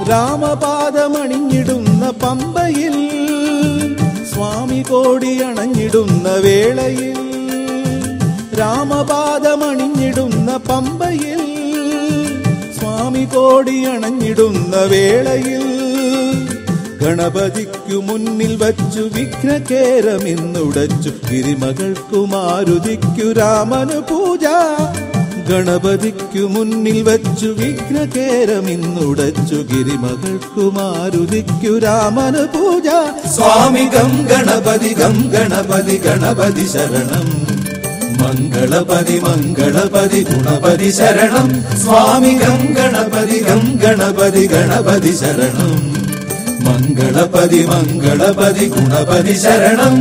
രാമപാദമണിഞ്ഞിടുന്ന പമ്പയിൽ സ്വാമി കോടി അണഞ്ഞിടുന്ന വേളയിൽ രാമപാദമണിഞ്ഞിടുന്ന പമ്പയിൽ സ്വാമി കോടി അണഞ്ഞിടുന്ന വേളയിൽ ഗണപതിക്കു മുന്നിൽ വച്ചു വിഘ്നകേരമിന്നുടച്ചു ഗിരിമകൾക്കു മാരുതിക്കു രാമനു പൂജ ഗണപതിക്കു മുന്നിൽ വച്ചു വിഘ്നകേരമിന്നുടച്ചു ഗിരിമകൾക്കു മാരുതിക്കു രാമനു പൂജ സ്വാമി ഗം ഗണപതി ഗം ഗണപതി ഗണപതി ശരണം മംഗളപതി മംഗളപതി ഗുണപതി ശരണം സ്വാമി ഗം ഗണപതി ഗം ഗണപതി ഗണപതി ശരണം മംഗളപതി മംഗളപതി ഗുണപതി ശരണം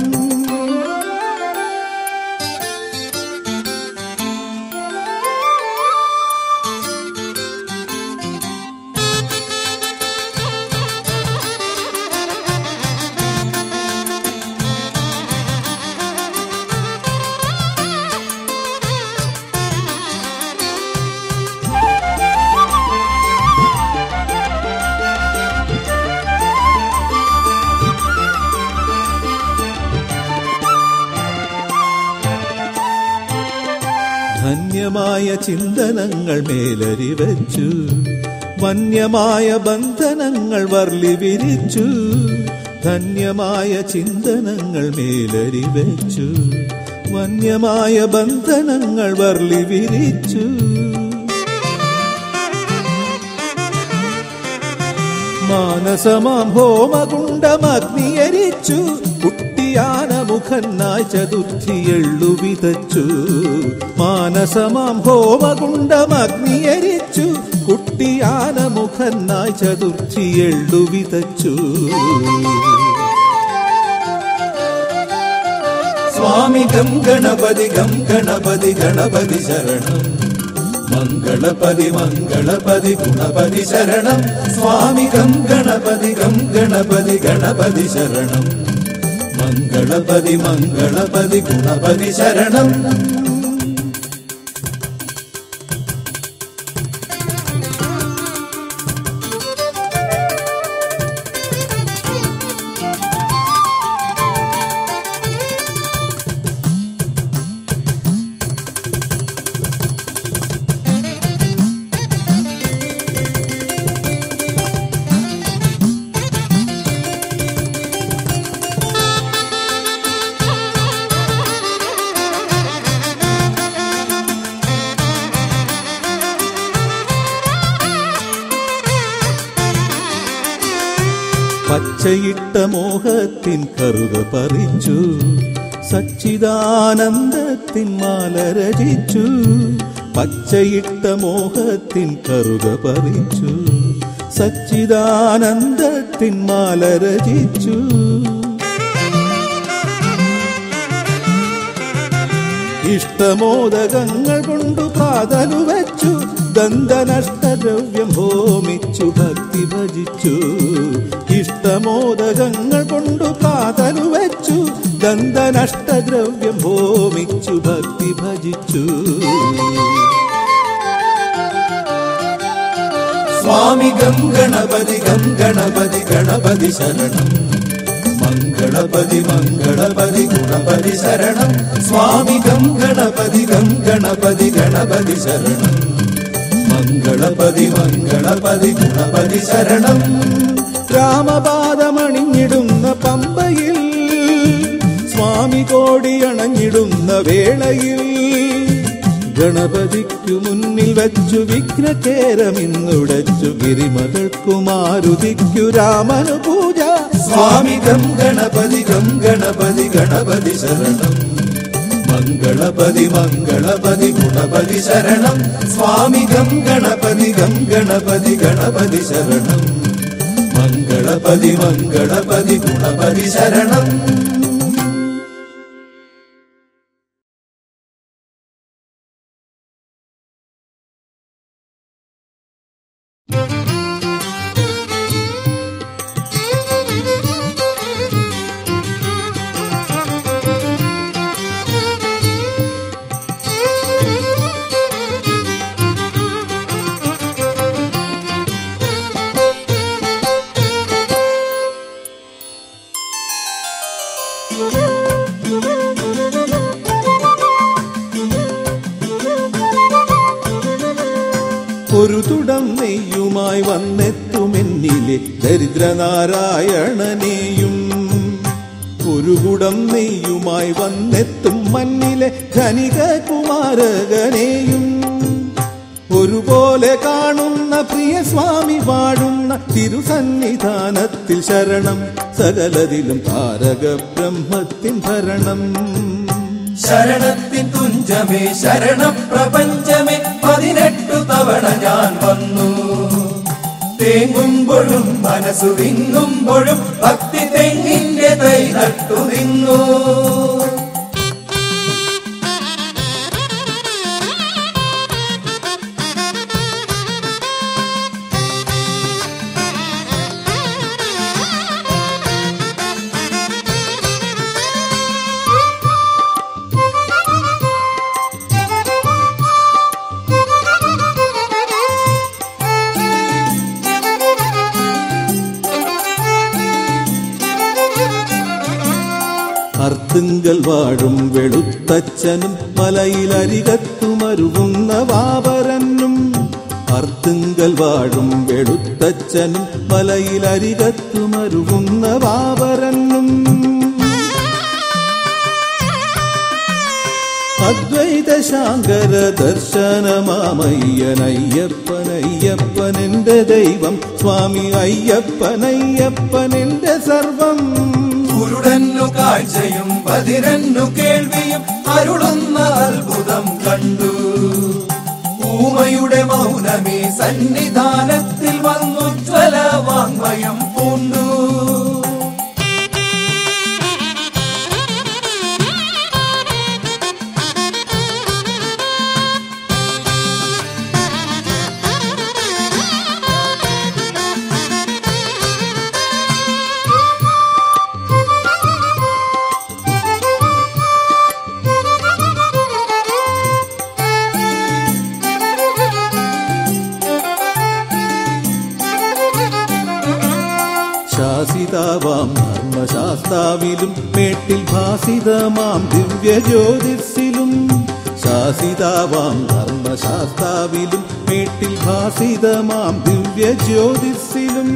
ധന്യമായ ചിന്തനങ്ങൾ മേലരി വച്ചു വന്യമായ ബന്ധനങ്ങൾ വർലി വിരിച്ചു ധന്യമായ ചിന്തനങ്ങൾ മേലരി വെച്ചു വന്യമായ ബന്ധനങ്ങൾ വർലി വിരിച്ചു മാനസമാം ഹോമകുണ്ടമഗ്നിയരിച്ചു കുട്ടിയാനമുഖന്നായി ചതുർത്ഥി എള്ളു വിതച്ചു മാനസമാം ഹോമകുണ്ടമഗ്നിയരിച്ചു കുട്ടിയാനമുഖന്നായി ചതുർത്ഥി എള്ളു വിതച്ചു സ്വാമി ഗം ഗണപതി ഗം ഗണപതി ഗണപതി ശരണം മംഗളപതി മംഗളപതി ഗുണപതി ശരണം സ്വാമി ഗം ഗണപതി ഗം ഗണപതി ഗണപതി ശരണം മംഗളപതി മംഗളപതി ഗുണപതി ശരണം പച്ചയിട്ട മോഹത്തിൻ കറുക പറിച്ചു സച്ചിദാനന്ദത്തിൻ മാല രചിച്ചു പച്ചയിട്ട മോഹത്തിൻ കറുക പറിച്ചു സച്ചിദാനന്ദത്തിൻ മാല രചിച്ചു ഇഷ്ടമോദകങ്ങൾ കൊണ്ടു പ്രാതലു വെച്ചു ദന്തനഷ്ടദ്രവ്യം ഹോമിച്ചു ഭക്തി ഭജിച്ചു ഇഷ്ടമോദകങ്ങൾ കൊണ്ടു പ്രാതലു വെച്ചു ദന്തനഷ്ടദ്രവ്യം ഹോമിച്ചു ഭക്തി ഭജിച്ചു സ്വാമി ഗം ഗണപതി ഗം ഗണപതി ഗണപതി ശരണം മംഗളപതി മംഗളപതി ഗുണപതി ശരണം സ്വാമി ഗം ഗണപതി ഗം ഗണപതി ഗണപതി ശരണം മംഗളപതി മംഗളപതി ഗുണപതി ശരണം രാമപാദമണിഞ്ഞിടുന്ന പമ്പയിൽ സ്വാമി കോടി അണഞ്ഞിടുന്ന വേളയിൽ ഗണപതിക്കു മുന്നിൽ വച്ചു വിഘ്നകേരമിന്നുടച്ചു ഗിരിമകൾക്കു മാരുതിക്കു രാമനു പൂജ സ്വാമി ഗം ഗണപതി ഗം ഗണപതി ഗണപതി ശരണം മംഗളപതി മംഗളപതി ഗുണപതി ശരണം സ്വാമി ഗം ഗണപതി ഗം ഗണപതി ഗണപതി ശരണം മംഗളപതി മംഗളപതി ഗുണപതി ശരണം ഒരു തുടം നെയ്യുമായി വന്നെത്തുമെന്നിലെ ദരിദ്രനാരായണനെയും ഒരു കുടം നെയ്യുമായി വന്നെത്തും മണ്ണിലെ ധനിക കുമാരകനെയും ഒരുപോലെ കാണുന്ന പ്രിയ സ്വാമി പാടുന്ന തിരുസന്നിധാനത്തിൽ ശരണം സകലതിലും താരക ബ്രഹ്മത്തിൻ ഭരണം ശരണത്തിൻ തുഞ്ചമേ ശരണം പ്രപഞ്ചമേ പതിനെട്ടു തവണ ഞാൻ വന്നു തേങ്ങുമ്പോഴും മനസ്സു വിങ്ങുമ്പോഴും ഭക്തി തെങ്ങിന്റെ തൈ നട്ടു നിന്നു അർത്തുങ്കൽ വാഴും വെളുത്തച്ഛനും മലയിലരികത്തുമരുവുന്ന വാവരനും അർത്തുങ്കൽ വാഴും വെളുത്തച്ഛനും മലയിലരികത്തുമരുവുന്ന വാവരനും അദ്വൈത ശാങ്കര ദർശനമാമയ്യനയ്യപ്പനയ്യപ്പനെന്റെ ദൈവം സ്വാമി അയ്യപ്പനയ്യപ്പനെന്റെ സർവം കുരുടന്നു കാഴ്ചയും ബധിരന്നു കേൾവിയും അരുളുന്ന അത്ഭുതം കണ്ടു ഊമയുടെ മൗനമേ സന്നിധാനത്തിൽ വന്നുജ്വല വാങ്മയം പൂണ്ടു ശാസിതാവാം ധർമ്മശാസ്താവിലും മേട്ടിൽ ഭാസിതമാം ദിവ്യ ജ്യോതിസിലും ശാസിതാവാം ധർമ്മശാസ്താവിലും മേട്ടിൽ ഭാസിതമാം ദിവ്യ ജ്യോതിസിലും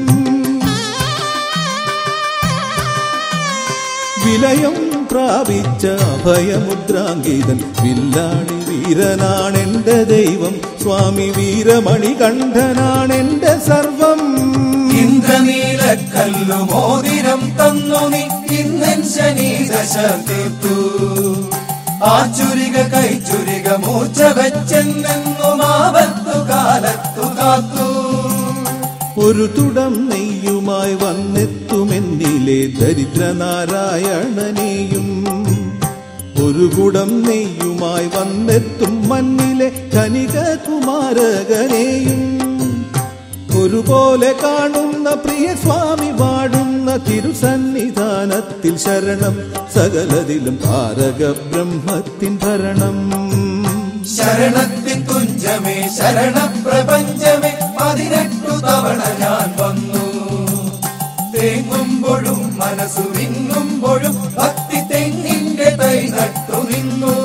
വിലയം പ്രാപിച്ച അഭയമുദ്രാങ്കിതൻ വില്ലാളി വീരനാണെന്റെ ദൈവം സ്വാമി വീരമണി കണ്ഠനാണെന്റെ സർവം ഇന്ദ്രനീലക്കല്ലു മോതിരം തന്നു നീ ഇന്നൻ ശനി ദശ തീർത്തു ആ ചുരിക കൈച്ചുരിക മൂർച്ച വെച്ചെന്നെന്നും ആപത്തു കാലത്തു കാത്തു ഒരു തുടം നെയ്യുമായി വന്നെത്തുമെന്നിലെ ദരിദ്രനാരായണനെയും ഒരു കുടം നെയ്യുമായി വന്നെത്തും മണ്ണിലെ ധനിക കുമാരകനെയും ഒരുപോലെ കാണുന്ന പ്രിയ സ്വാമി പാടുന്ന തിരുസന്നിധാനത്തിൽ ശരണം സകലതിലും താരക ബ്രഹ്മത്തിൻ ഭരണം ശരണത്തിൻ തുഞ്ചമേ ശരണ പ്രപഞ്ചമേ പതിനെട്ടു തവണ ഞാൻ വന്നു തേങ്ങുമ്പോഴും മനസ്സു വിങ്ങുമ്പോഴും ഭക്തി തെങ്ങിന്റെ തൈ നട്ടു നിന്നു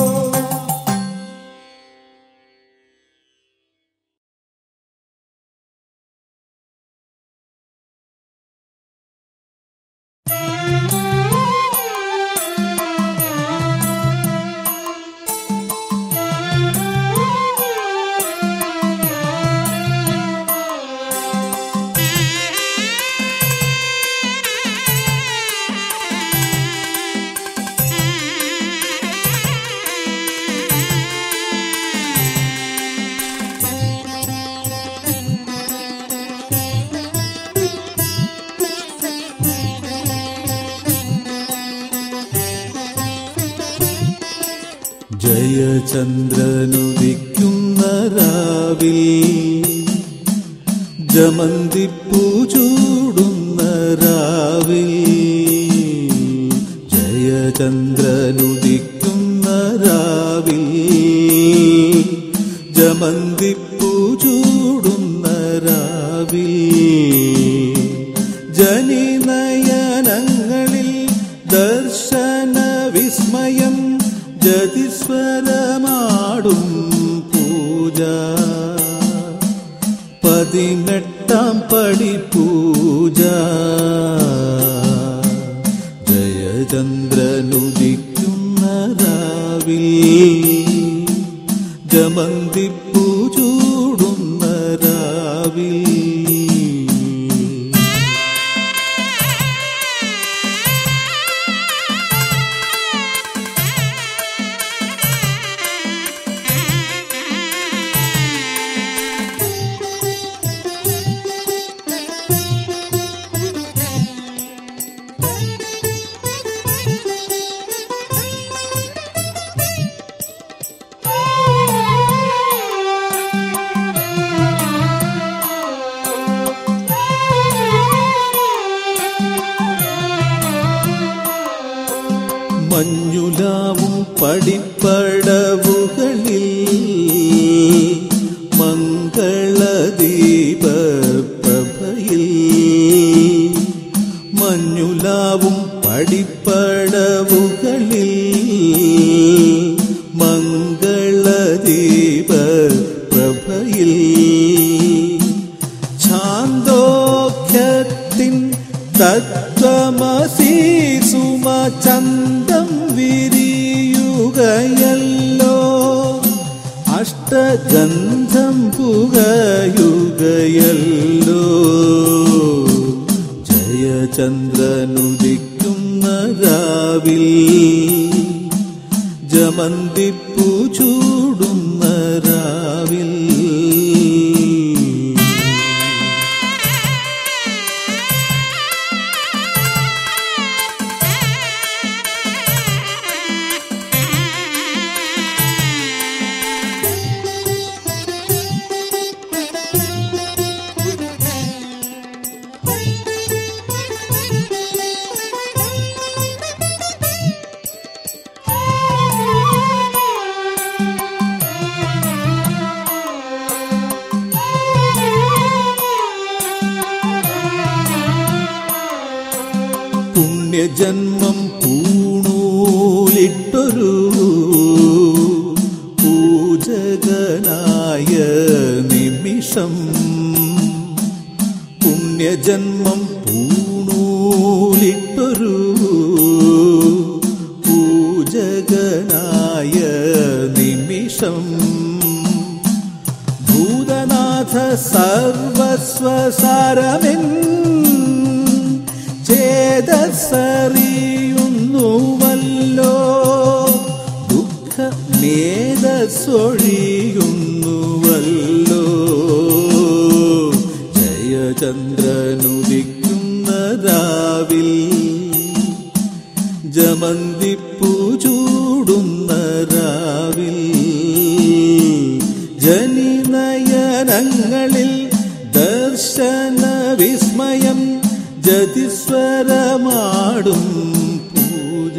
ജയചന്ദ്രനുദിക്കുന്ന രാവിൽ ജമന്തിപ്പൂ ചൂടുന്ന രാവിൽ ജയചന്ദ്രനുദിക്കുന്ന രാവിൽ ജമന്തിപ്പൂ ചൂടുന്ന രാവിൽ ജനിനയനങ്ങളിൽ ദർശന വിസ്മയം ജതിസ്വരമാടും പൂജ പതിനെട്ടാം പടി പൂജ ജയചന്ദ്രനുദിക്കുന്ന രാവിൽ ജമന്തിപ്പൂ ചൂടുന്ന രാവിൽ മഞ്ഞുലാവും പടിപ്പടവുകളിൽ മംഗളദീപ പ്രഭയിൽ മഞ്ഞുലാവും പടിപ്പടവുകളിൽ മംഗളദീപ പ്രഭയിൽ ഛാന്തോഖ്യത്തിൻ തത്വമസി സുമചന്തം വിരിയുകയല്ലോ അഷ്ടഗന്ധം പുകയുകയല്ലോ ജയചന്ദ്രനുദിക്കുന്ന രാവിൽ ജമന്തിപ്പൂ ചൂടുന്ന രാവിൽ പുണ്യജന്മം പൂണൂലിട്ടൊരു പൂജകനായ നിമിഷം പുണ്യജന്മം പൂണൂലിട്ടൊരു പൂജകനായ നിമിഷം ഭൂതനാഥ സർവസ്വസാരമെൻ ചേതസറിയുന്നുവല്ലോ ദുഃഖ മേധസ്സൊഴിയുന്നുവല്ലോ ജയചന്ദ്രനുദിക്കുന്ന രാവിൽ ജമന്തിപ്പൂ ചൂടുന്ന രാവിൽ ജനിനയനങ്ങളിൽ ദർശന വിസ്മയം ജതിസ്വരമാടും പൂജ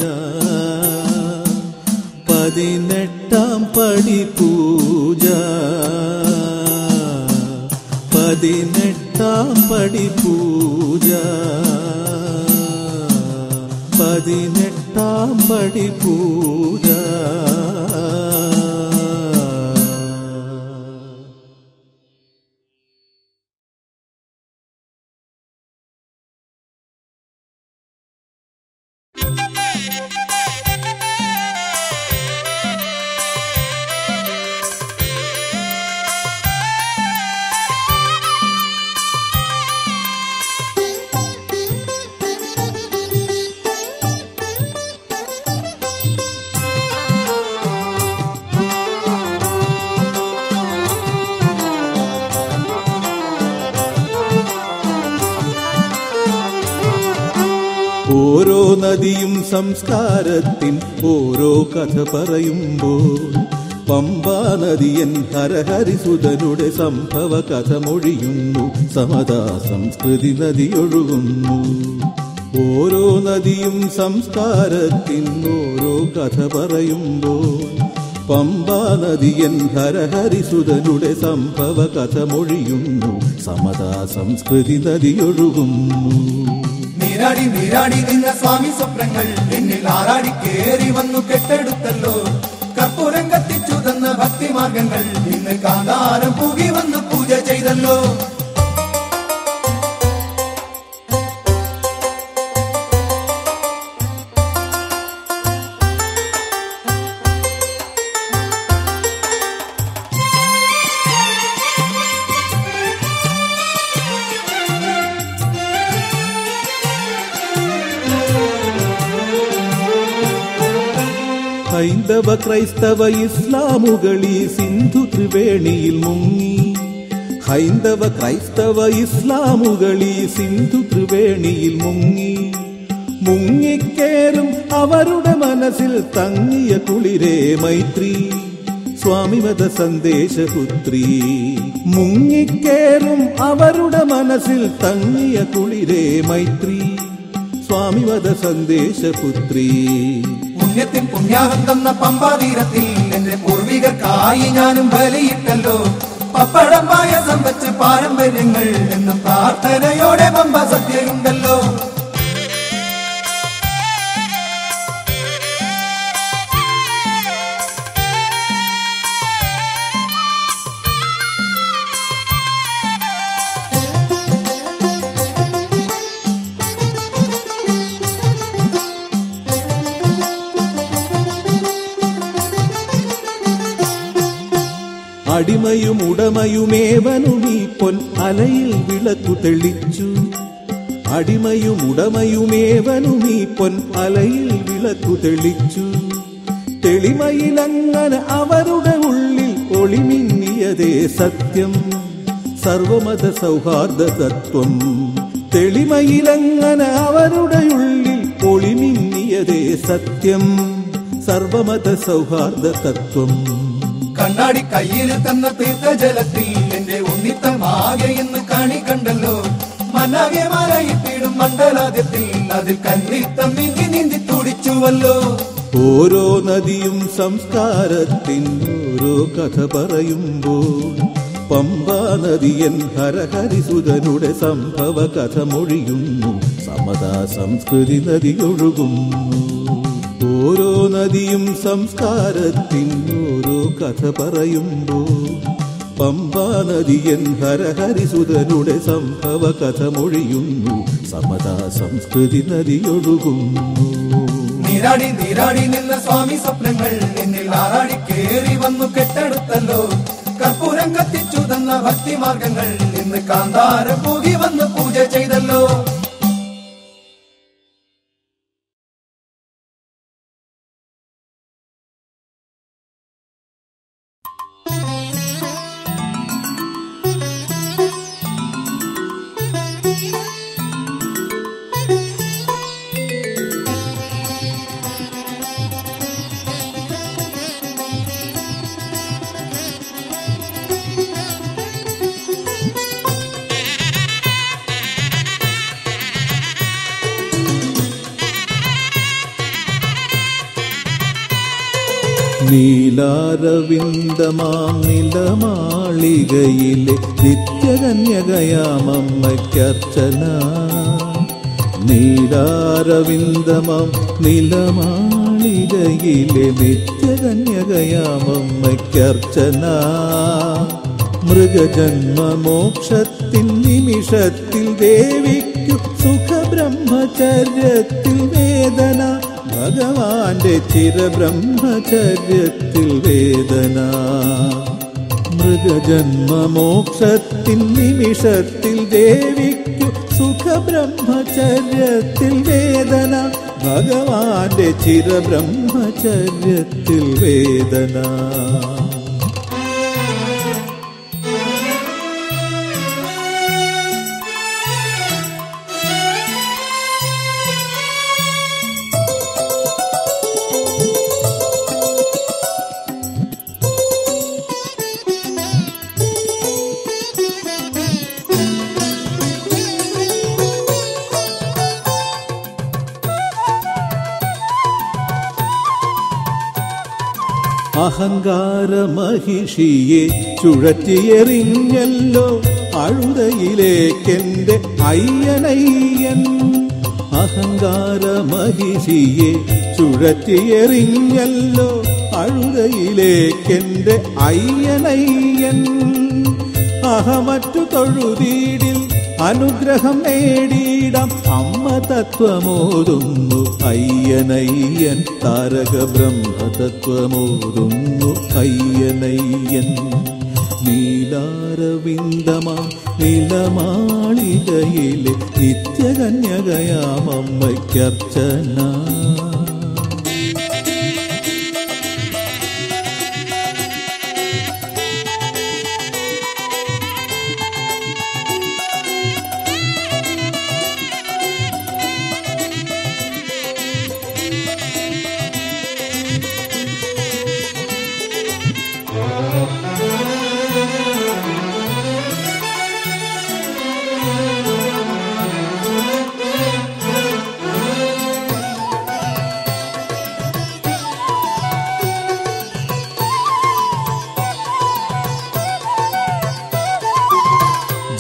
പതിനെട്ടാം പടി പൂജ പതിനെട്ടാം പടി പൂജ പതിനെട്ടാം പടി പൂജ ഓരോ നദിയും സംസ്കാരത്തിൻ ഓരോ കഥ പറയുമ്പോൾ പമ്പാ നദിയൻ ഹരഹരിസുതനുടെ സംഭവ കഥ മൊഴിയുന്നു സമതാ സംസ്കൃതി നദിയൊഴുകുന്നു ഓരോ നദിയും സംസ്കാരത്തിൻ ഓരോ കഥ പറയുമ്പോൾ പമ്പാ നദിയൻ ഹരഹരിസുതനുടെ സംഭവ കഥ മൊഴിയുന്നു സമതാ സംസ്കൃതി നദിയൊഴുകുന്നു നീരാടി നീരാടി നിന്ന സ്വാമി സ്വപ്നങ്ങൾ എന്നിൽ ആറാടി കേറി വന്നു കെട്ടെടുത്തല്ലോ കർപ്പൂരം കത്തിച്ചു തന്ന ഭക്തിമാർഗങ്ങൾ ഇന്ന് കാന്താരം പൂകി വന്ന് പൂജ ചെയ്തല്ലോ ഹൈന്ദവ ക്രൈസ്തവ ഇസ്ലാമുകൾ ഈ സിന്ധു ത്രിവേണിയിൽ മുങ്ങി ഹൈന്ദവ ക്രൈസ്തവ ഇസ്ലാമുകൾ ഈ സിന്ധു ത്രിവേണിയിൽ മുങ്ങി മുങ്ങിക്കേറും അവരുടെ മനസ്സിൽ തങ്ങിയ കുളിരേ മൈത്രി സ്വാമിമത സന്ദേശപുത്രി മുങ്ങിക്കേറും അവരുടെ മനസ്സിൽ തങ്ങിയ കുളിരേ മൈത്രി സ്വാമിമത സന്ദേശപുത്രി പുണ്യത്തിൻ പുണ്യാഹം തന്ന പമ്പാതീരത്തിൽ എന്റെ പൂർവികർക്കായി ഞാനും ബലിയിട്ടല്ലോ പപ്പടം പായസം വെച്ച് പാരമ്പര്യങ്ങൾ എന്നും പ്രാർത്ഥനയോടെ പമ്പ സത്യയുണ്ടല്ലോ അടിമയും ഉടമയുമേവനുമീ പൊൻ അലയിൽ വിളക്കു തെളിച്ചു അടിമയും ഉടമയുമേവനുമീ പൊൻ അലയിൽ വിളക്കു തെളിച്ചു തെളിമയിലങ്ങനെ അവരുടെ ഉള്ളിൽ ഒളിമിന്നിയതേ സത്യം സർവമത സൗഹാർദ്ദ തത്വം തെളിമയിലങ്ങനെ അവരുടെ ഉള്ളിൽ ഒളിമിന്നിയതേ സത്യം സർവമത സൗഹാർദ്ദ തത്വം കണ്ണാടി കയ്യിൽ തന്ന തീർത്ഥജലത്തിൽ എന്റെ ഉണ്ണിത്തമാകെ ഇന്ന് കണി കണ്ടല്ലോ മനാകെ മലയിട്ടിടും മണ്ഡലാദ്യത്തിൽ അതിൽ കന്നിത്തം നീന്തി നീന്തി തുടിച്ചുവല്ലോ ഓരോ നദിയും സംസ്കാരത്തിൻ ഓരോ കഥ പറയുമ്പോൾ പമ്പാ നദിയൻ ഹരഹരിസുതനുടെ സംഭവ കഥ മൊഴിയുന്നു സമതാ സംസ്കൃതി നദി ഒഴുകുന്നു ഓരോ നദിയും സംസ്കാരത്തിൻ ഓരോ കഥ പറയുമ്പോൾ പമ്പാ നദിയൻ ഹരഹരിസുതനുടെ സംഭവ കഥ മൊഴിയുന്നു സമതാ സംസ്കൃതി നദി ഒഴുകുന്നു നീരാടി നീരാടി നിന്ന സ്വാമി സ്വപ്നങ്ങൾ എന്നിൽ ആറാടി കേറി വന്നു കെട്ടെടുത്തല്ലോ കർപ്പൂരം കത്തിച്ചു തന്ന ഭക്തിമാർഗങ്ങൾ ഇന്ന് കാന്താരം പോകി വന്ന് പൂജ ചെയ്തല്ലോ നീലാരവിന്ദമാം നിലമാളികയിലെ നിത്യകന്യകയാമമ്മയ്ക്കർച്ചന നീലാരവിന്ദമാം നിലമാളികയിലെ നിത്യകന്യകയാമമ്മയ്ക്കർച്ചന മൃഗജന്മമോക്ഷത്തിൻ നിമിഷത്തിൽ ദേവിക്കു സുഖബ്രഹ്മചര്യത്തിൽ വേദന ഭഗവാന്റെ ചിരബ്രഹ്മചര്യത്തിൽ വേദന മൃഗജന്മമോക്ഷത്തിൻ നിമിഷത്തിൽ ദേവിക്കു സുഖബ്രഹ്മചര്യത്തിൽ വേദന ഭഗവാന്റെ ചിരബ്രഹ്മചര്യത്തിൽ വേദന അഹങ്കാര മഹിഷിയെ ചുഴറ്റിയെറിഞ്ഞല്ലോ അഴുതയിലേക്കെന്റെ അയ്യനയ്യൻ അഹങ്കാര മഹിഷിയെ ചുഴറ്റിയെറിഞ്ഞല്ലോ അഴുതയിലേക്കെന്റെ അയ്യനയ്യൻ അഹമറ്റു തൊഴുതീടിൽ അനുഗ്രഹം നേടിയിടം അമ്മ തത്വമോതുന്നു അയ്യനയ്യൻ താരക ബ്രഹ്മതത്വമോതുന്നു അയ്യനയ്യൻ നീലാരവിന്ദമാ നിലമാളികയിലെ നിത്യകന്യകയാമമ്മയ്ക്കർച്ചന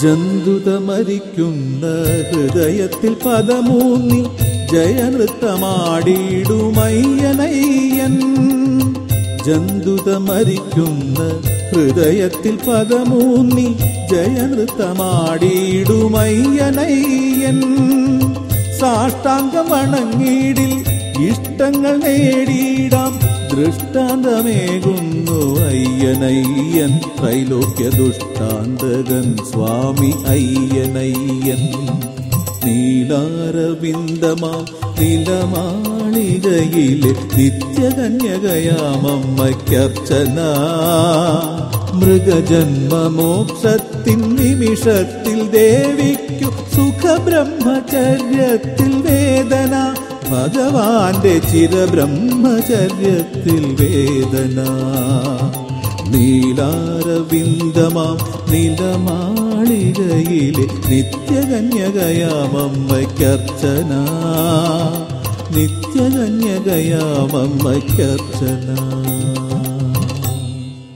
ജന്തുത മരിക്കുന്ന ഹൃദയത്തിൽ പദമൂന്നി ജയനൃത്തമാടിയിടുമയ്യനയ്യൻ ജന്തുത മരിക്കുന്ന ഹൃദയത്തിൽ പദമൂന്നി ജയനൃത്തമാടിയിടുമയ്യനയ്യൻ സാഷ്ടാംഗം വണങ്ങിടിൽ ഇഷ്ടങ്ങൾ നേടിയിടാം ദൃഷ്ടാന്തമേകുന്നു അയ്യനയ്യൻ ത്രൈലോക്യ ദുഷ്ടാന്തകൻ സ്വാമി അയ്യനയ്യൻ നീലാരവിന്ദമാ നിലമാളികയിലെ നിത്യകന്യകയാമമ്മയ്ക്കർച്ചന മൃഗജന്മമോക്ഷത്തിൻ നിമിഷത്തിൽ ദേവിക്കു സുഖബ്രഹ്മചര്യത്തിൽ വേദന ഭഗവാന്റെ ചിരബ്രഹ്മചര്യത്തിൽ വേദന നീലാരവിന്ദമാം നിലമാളികയിലെ നിത്യകന്യകയാമമ്മയ്ക്കർച്ചന നിത്യകന്യകയാമമ്മയ്ക്കർച്ചന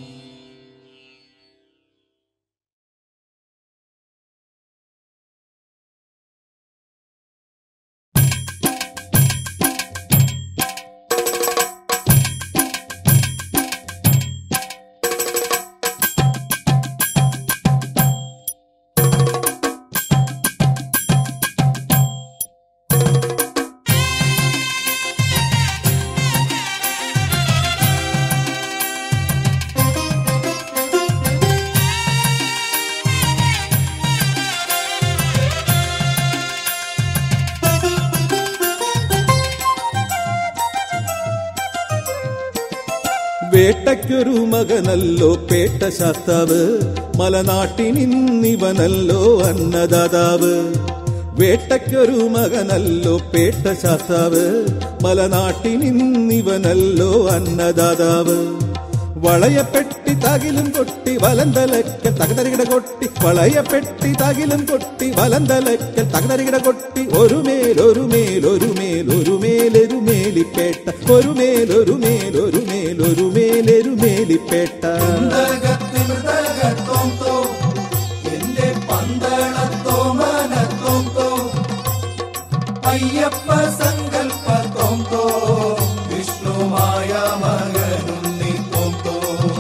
വേട്ടയ്ക്കൊരു മകനല്ലോ പേട്ട ശാസ്താവ് മലനാട്ടിനിന്നിവനല്ലോ അന്നദാതാവ് വേട്ടയ്ക്കൊരു മകനല്ലോ പേട്ട ശാസ്താവ് മലനാട്ടിനിന്നിവനല്ലോ അന്നദാതാവ് വളയപ്പെട്ടി തകിലും കൊട്ടി വലന്തലക്കൽ തകതരികിട കൊട്ടി വളയപ്പെട്ടി തകിലും കൊട്ടി വലന്തലക്കൽ തകതരികിട കൊട്ടി ഒരു മേൽ ഒരു മേൽ ഒരു മേൽ ഒരു മേലൊരു മേലിപ്പേട്ട ഒരു മേൽ ഒരു മേൽ ഒരു മേൽ ഒരു മേലൊരു മേലിപ്പേട്ട മൃദഗത്തിൽ മൃദഗത്തോം തോ എന്റെ പന്തളത്തോ മനത്തോം തോ അയ്യപ്പ സങ്കൽപ്പത്തോം തോ വിഷ്ണുമായ മകനുണ്ണി തോം തോ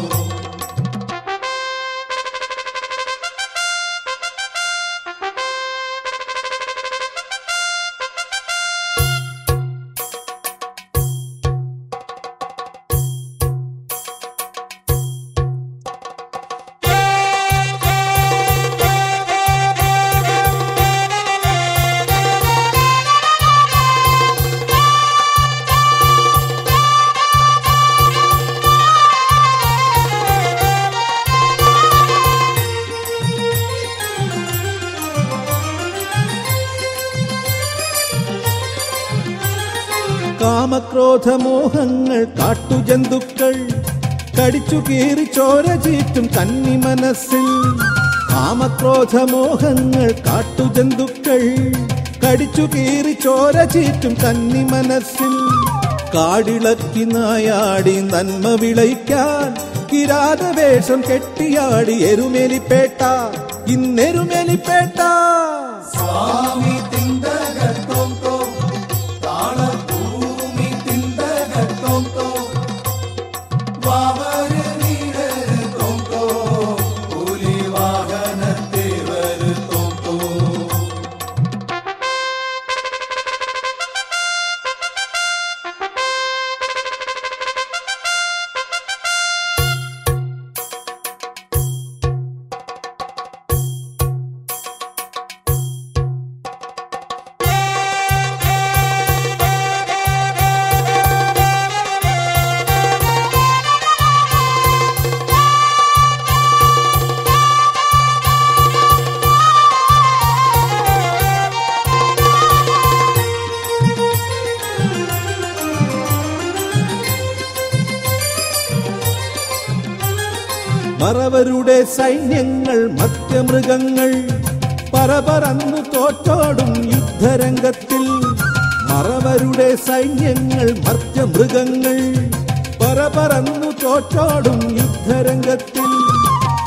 കാമക്രോധമോഹങ്ങൾ കാട്ടുജന്തുക്കൾ കടിച്ചു കീറി ചോര ചീറ്റും കന്നി മനസ്സിൽ കാമക്രോധമോഹങ്ങൾ കാട്ടുജന്തുക്കൾ കടിച്ചു കീറി ചോര ചീറ്റും കന്നി മനസ്സിൽ കാടിളക്കി നായാടി നന്മ വിളയിക്കാൻ കിരാതവേഷം കെട്ടിയാടി എരുമേലിപ്പേട്ട ഇന്നെരുമേലിപ്പേട്ട സ്വാമി തിന്തകത്തോം തോ താളഭൂമി തിന്തകത്തോം തോ വാവര് വീരര് തോം തോ പുലി വാഹനത്തേവര് തോം തോ മറവരുടെ സൈന്യങ്ങൾ മത്യമൃഗങ്ങൾ പറപറന്നു തോറ്റോടും യുദ്ധരംഗത്തിൽ മറവരുടെ സൈന്യങ്ങൾ മർത്യമൃഗങ്ങൾ പറപറന്നു തോറ്റോടും യുദ്ധരംഗത്തിൽ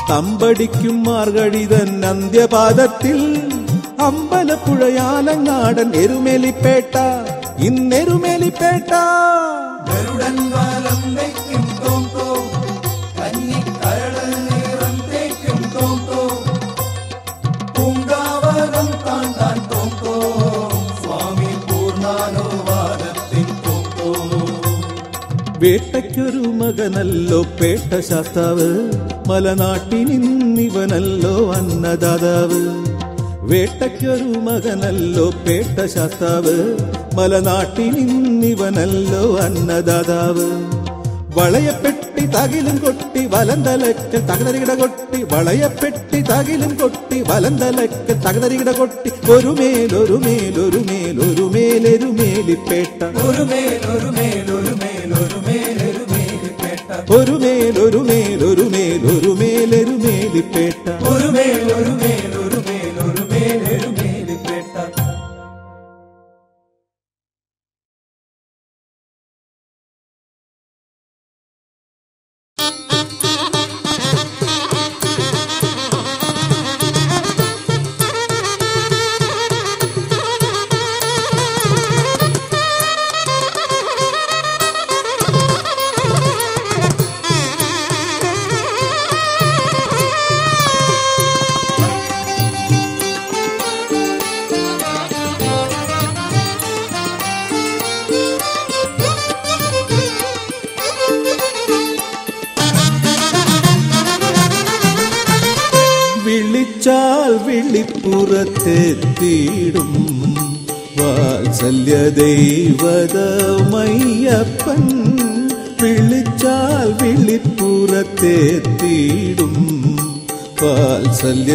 തമ്പടിക്കും മാർഗഴിതൻ അന്ത്യപാദത്തിൽ അമ്പലപ്പുഴയാലങ്ങാടൻ എരുമേലിപ്പേട്ട ഇന്നെരുമേലിപ്പേട്ട ഗരുഡൻ വലം വയ്ക്കും തോം തോം കന്നിക്കരടൽ നിറം തേക്കും തോം തോം പൂങ്കാവനം താണ്ടാൻ തോം തോം സ്വാമി പൂർണ്ണാനുവാദത്തിൻ തോം തോം വേട്ടയ്ക്കൊരു മകനല്ലോ പേട്ട ശാസ്താവ് മലനാട്ടിനിന്നിവനല്ലോ അന്നദാതാവ് വേട്ടയ്ക്കൊരു മകനല്ലോ പേട്ട ശാസ്താവ് മലനാട്ടിനിന്നിവനല്ലോ അന്നദാതാവ് വളയപ്പെട്ടി തകിലും കൊട്ടി വലന്തലക്കൽ തകതരികിട കൊട്ടി വളയപ്പെട്ടി തകിലും കൊട്ടി വലന്തലക്കൽ തകതരികിട കൊട്ടി ഒരു മേലൊരു മേലൊരു മേലൊരു മേലൊരു മേലിപ്പേട്ട ഒരു മേൽ ഒരു മേൽ ഒരു മേൽ ഒരു മേൽ ഒരു മേലിപ്പേട്ട ഒരു മേലൊരു മേലൊരു മേലൊരു മേലൊരു മേലിപ്പേട്ട ഒരു മേൽ ഒരു മേൽ ഒരു മേൽ ഒരു മേൽ ഒരു മേലിപ്പേട്ട വിളിച്ചാൽ വിളിപ്പുറത്തെത്തിയിടും വാത്സല്യ ദൈവതമയ്യപ്പൻ വിളിച്ചാൽ വിളിപ്പുറത്തെത്തിയിടും വാത്സല്യ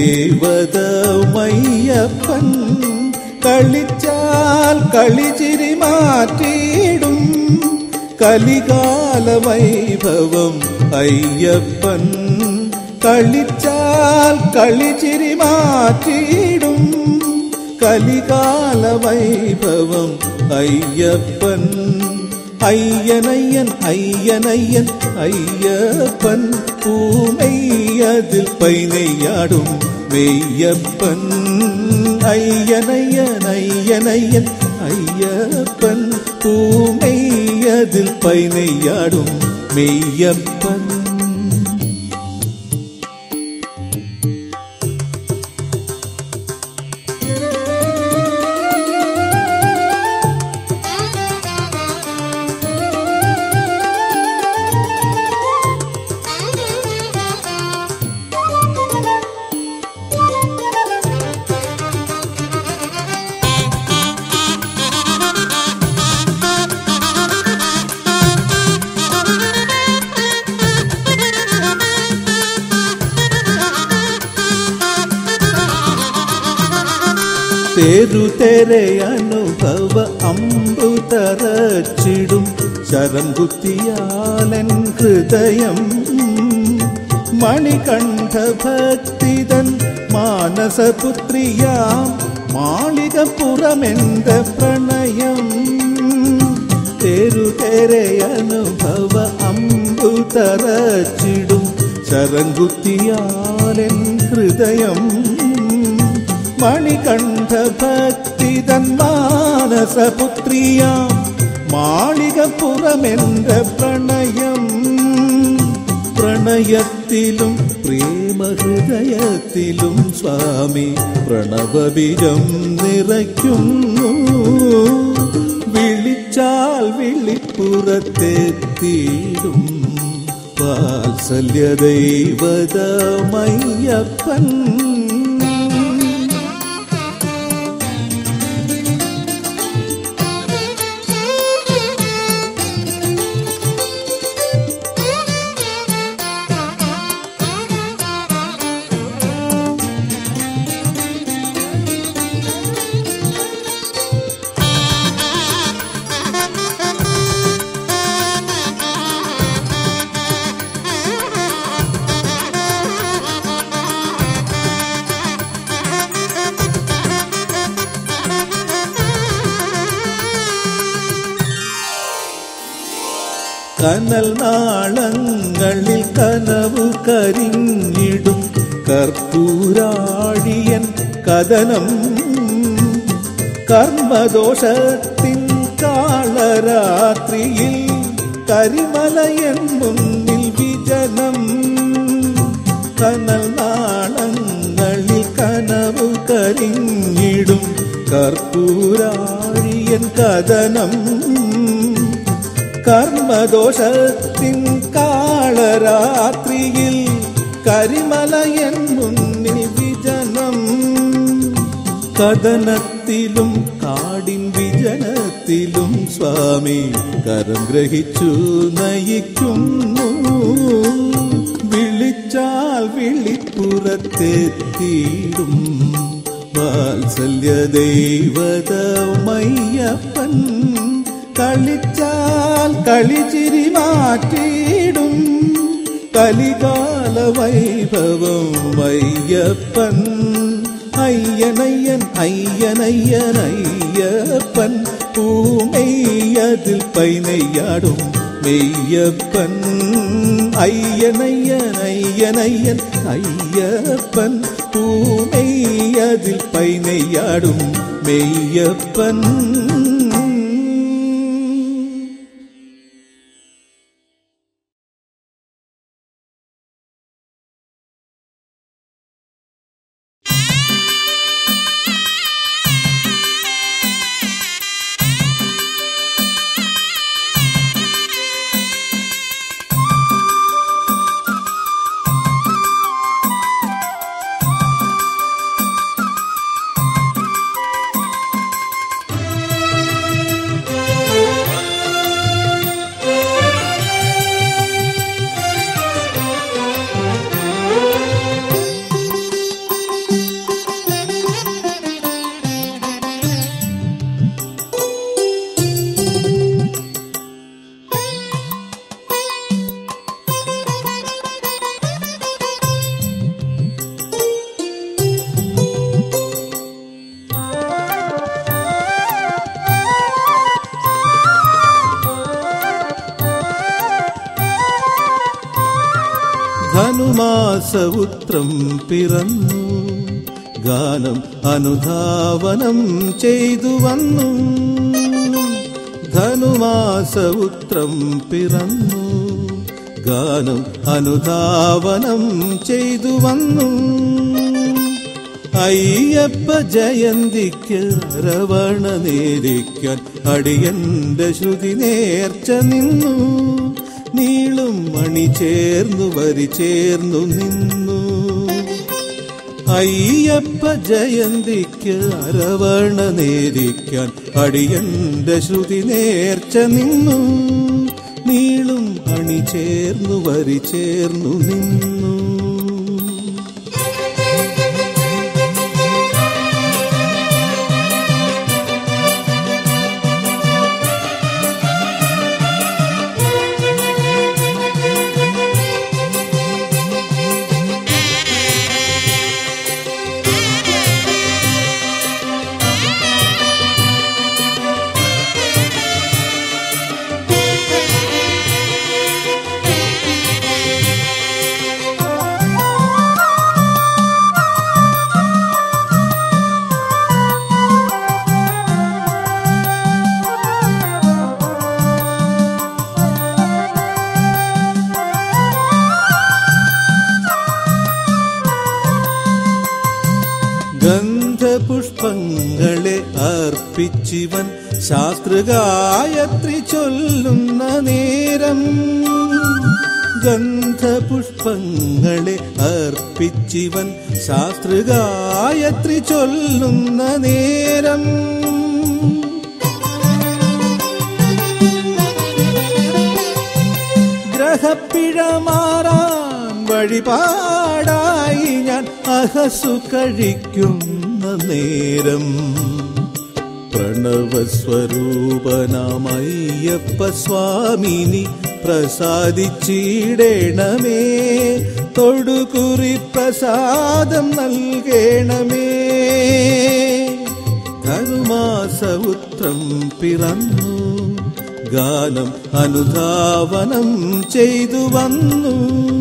ദൈവതമയ്യപ്പൻ കളിച്ചാൽ കളിച്ചിരി മാറ്റിയിടും കലികാല വൈഭവം അയ്യപ്പൻ കളിച്ചാൽ കളിച്ചിരി മാറ്റിയിടും കലികാല വൈഭവം അയ്യപ്പൻ അയ്യനയ്യൻ അയ്യനയ്യൻ അയ്യപ്പൻ പൂമെയ്യതിൽ പൈനെയ്യാടും മെയ്യപ്പൻ അയ്യനയ്യൻ അയ്യനയ്യൻ അയ്യപ്പൻ പൂമെയ്യതിൽ പൈനെയ്യാടും മെയ്യപ്പൻ തേരുതെരെ അനുഭവ അമ്പുതറച്ചിടും ശരം കുത്തിയാലൻ ഹൃദയം മണികണ്ഠ ഭക്തിതൻ മാനസപുത്രിയാം മാളികപ്പുറമെന്ത പ്രണയം തേരുതെരെ അനുഭവ അമ്പുതറച്ചിടും ശരം കുത്തിയാലൻ ഹൃദയം മണികണ്ഠ ഭക്തിതൻ മാനസപുത്രിയാം മാളികപ്പുറമെன்ற പ്രണയം പ്രണയത്തിലും പ്രേമഹൃദയത്തിലും സ്വാമി പ്രണവബീജം നിറയ്ക്കുന്നു വിളിച്ചാൽ വിളിപ്പുറത്തെത്തിയിടും വാത്സല്യ ദൈവതമയ്യപ്പൻ കനൽ നാളങ്ങളിൽ കനവു കരിഞ്ഞിടും കർപ്പൂരാഴിയൻ കഥനം കർമ്മദോഷത്തിൻ കാളരാത്രിയിൽ കരിമലയൻ മുന്നിൽ വിജനം കനൽ നാളങ്ങളിൽ കനവു കരിഞ്ഞിടും കർപ്പൂരാഴിയൻ കഥനം കർമ്മദോഷത്തിൻ കാളരാത്രിയിൽ കരിമലയൻ മുന്നിൽ വിജനം കഥനത്തിലും കാടിൻ വിജനത്തിലും സ്വാമി കരം ഗ്രഹിച്ചു നയിക്കുന്നു വിളിച്ചാൽ വിളിപ്പുറത്തെത്തിയിടും വാത്സല്യ ദൈവതമയ്യപ്പൻ കളിച്ചാൽ കളിച്ചിരി മാറ്റിയിടും കലികാല വൈഭവം അയ്യപ്പൻ അയ്യനയ്യൻ അയ്യനയ്യൻ അയ്യപ്പൻ പൂമെയ്യതിൽ പൈനെയ്യാടും മെയ്യപ്പൻ അയ്യനയ്യൻ അയ്യനയ്യൻ അയ്യപ്പൻ പൂമെയ്യതിൽ പൈനെയ്യാടും മെയ്യപ്പൻ ധനുമാസവുത്രം പിറന്നു ഗാനം അനുധാവനം ചെയ്തു വന്നു ധനുമാസവുത്രം പിറന്നു ഗാനം അനുധാവനം ചെയ്തു വന്നു അയ്യപ്പ ജയന്തിക്ക് രവണ നേരിക്കാൻ അടിയന്റെ ശ്രുതി നേർച്ച നിന്നു നീളും മണി ചേർന്നു വരി ചേർന്നു നിന്നു അയ്യപ്പ ജയന്തിക്ക് അരവണ നേരിക്കാൻ അടിയന്റെ ശ്രുതി നേർച്ച നിന്നു നീളും അണി ചേർന്നു വരി ചേർന്നു നിന്നു ഗന്ധപുഷ്പങ്ങളെ അർപ്പിച്ചിവൻ ശാസ്ത്രഗായത്രി ചൊല്ലുന്ന നേരം ഗന്ധപുഷ്പങ്ങളെ അർപ്പിച്ചിവൻ ശാസ്ത്രഗായത്രി ചൊല്ലുന്ന നേരം ഗ്രഹപ്പിഴ മാറാൻ വഴിപാടായി ഞാൻ അഹസു കഴിക്കുന്ന നേരം പ്രണവസ്വരൂപനാമയ്യപ്പ സ്വാമിനി പ്രസാദിച്ചിടേണമേ തൊടുകുറി പ്രസാദം നൽകേണമേ ധനുമാസ ഉത്രം പിറന്നു ഗാനം അനുധാവനം ചെയ്തു വന്നു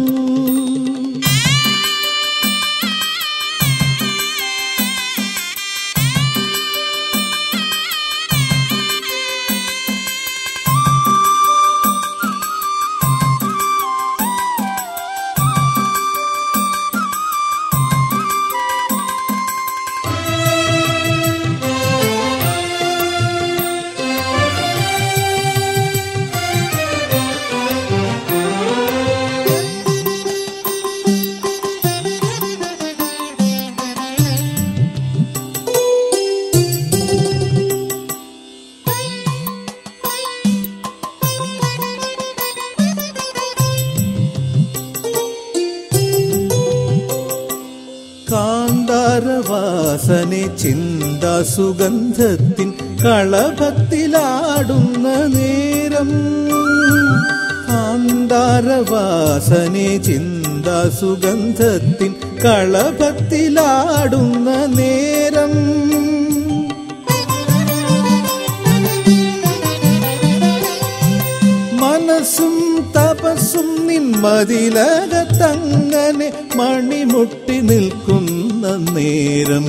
കാന്താരവാസനെ ചിന്ത സുഗന്ധത്തിൻ കളഭത്തിലാടുന്ന നേരം കാന്താരവാസനെ ചിന്ത സുഗന്ധത്തിൻ കളഭത്തിലാടുന്ന നേരം മനസ്സും തപസ്സും നിന്മതിലകത്തങ്ങനെ മണിമുട്ടി നിൽക്കുന്ന നേരം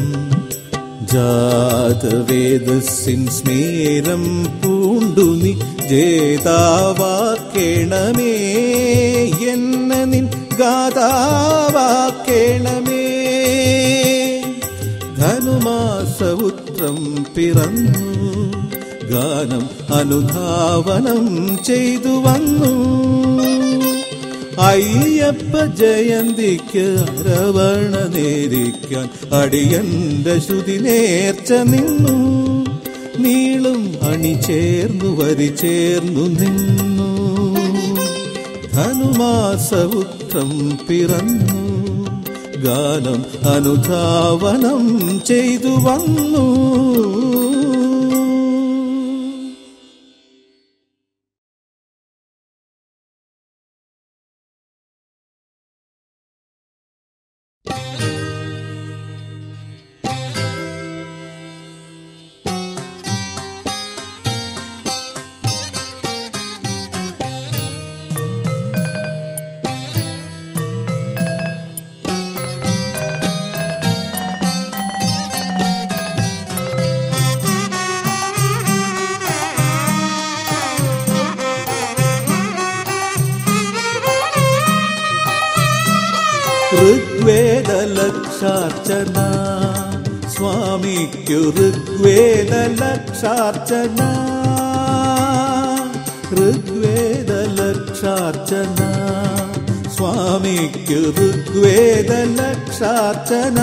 ജാതവേദസിൻ സ്മേരം പൂണ്ടു നീ ജേതാവാക്കേണമേ എന്ന നിൻ ഗാതാവാക്കേണമേ ധനുമാസവുത്രം പിറന്നു ഗാനം അനുധാവനം ചെയ്തു വന്നു അയ്യപ്പ ജയന്തിക്ക് അരവണ നേരിക്കാൻ അടിയന്റെ ശ്രുതി നേർച്ച നിന്നു നീളും അണി ചേർന്നു വരി ചേർന്നു നിന്നു ധനുമാസവുത്രം പിറന്നു ഗാനം അനുധാവനം ചെയ്തു വന്നു ഋഗ്വേദലക്ഷാർച്ചന സ്വാമിക്കു ഋഗ്വേദലക്ഷാർച്ചന ഋഗ്വേദലക്ഷാർച്ചന സ്വാമിക്കു ഋഗ്വേദലക്ഷാർച്ചന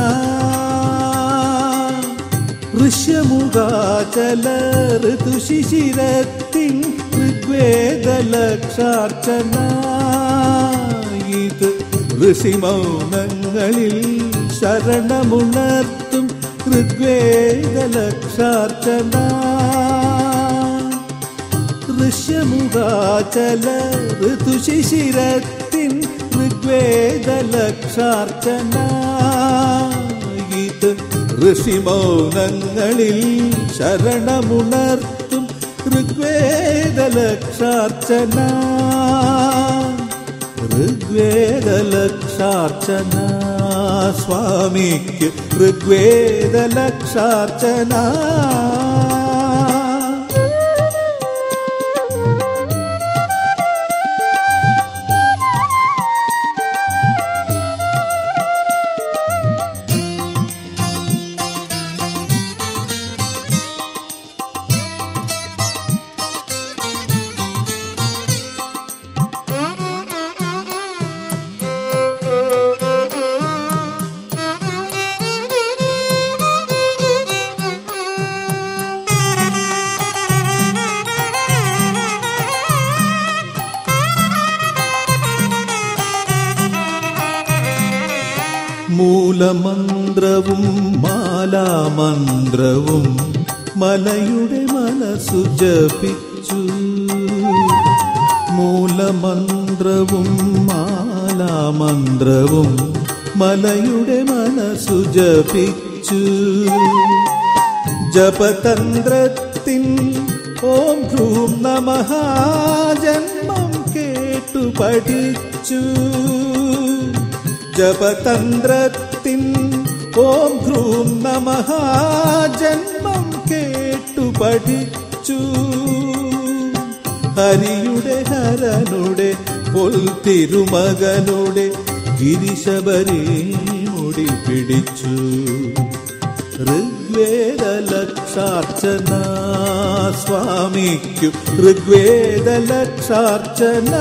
ഋഷ്യമുഖാചല ഋതുശിശിരത്തിൻ ഋഗ്വേദലക്ഷാർച്ചന ഇത് ഋഷിമൗനങ്ങളിൽ ശരണമുണർത്തും ഋഗ്വേദലക്ഷാർച്ചന ഋഷ്യമുഖാചല ഋതുശിശിരത്തിൻ ഋഗ്വേദലക്ഷാർച്ചന ഇത് ഋഷിമൗനങ്ങളിൽ ശരണമുണർത്തും ഋഗ്വേദലക്ഷാർച്ചന ഋഗ്വേദലക്ഷാർച്ചന സ്വാമിക്ക് ഋഗ്വേദലക്ഷാർച്ചന മൂലമന്ത്രവും മാലാമന്ത്രവും മലയുടെ മനസ്സു ജപിച്ചു മൂലമന്ത്രവും മാലാമന്ത്രവും മലയുടെ മനസ്സു ജപിച്ചു ജപതന്ത്രത്തിൻ ഓം ഭ്രൂം നമഃ ജന്മം കേട്ടു പഠിച്ചു ജപതന്ത്രത്തിൻ ഓം ഭ്രൂം നമഃ ജന്മം കേട്ടു പഠിച്ചു ഹരിയുടെ ഹരനുടെ പൊൽ തിരുമകനുടെ ഗിരിശബരി മുടി പിടിച്ചു ഋഗ്വേദ ലക്ഷാർച്ചന സ്വാമിക്കു ഋഗ്വേദ ലക്ഷാർച്ചന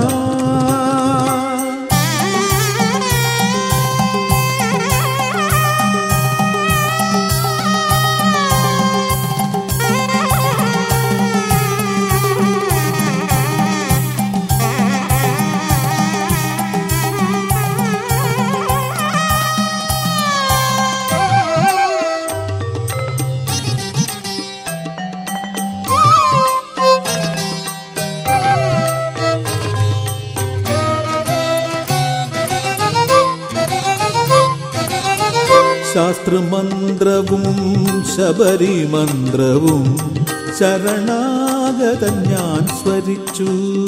ശാസ്ത്രമന്ത്രവും ശബരിമന്ത്രവും ശരണാഗതൻ ഞാൻ സ്വരിച്ചു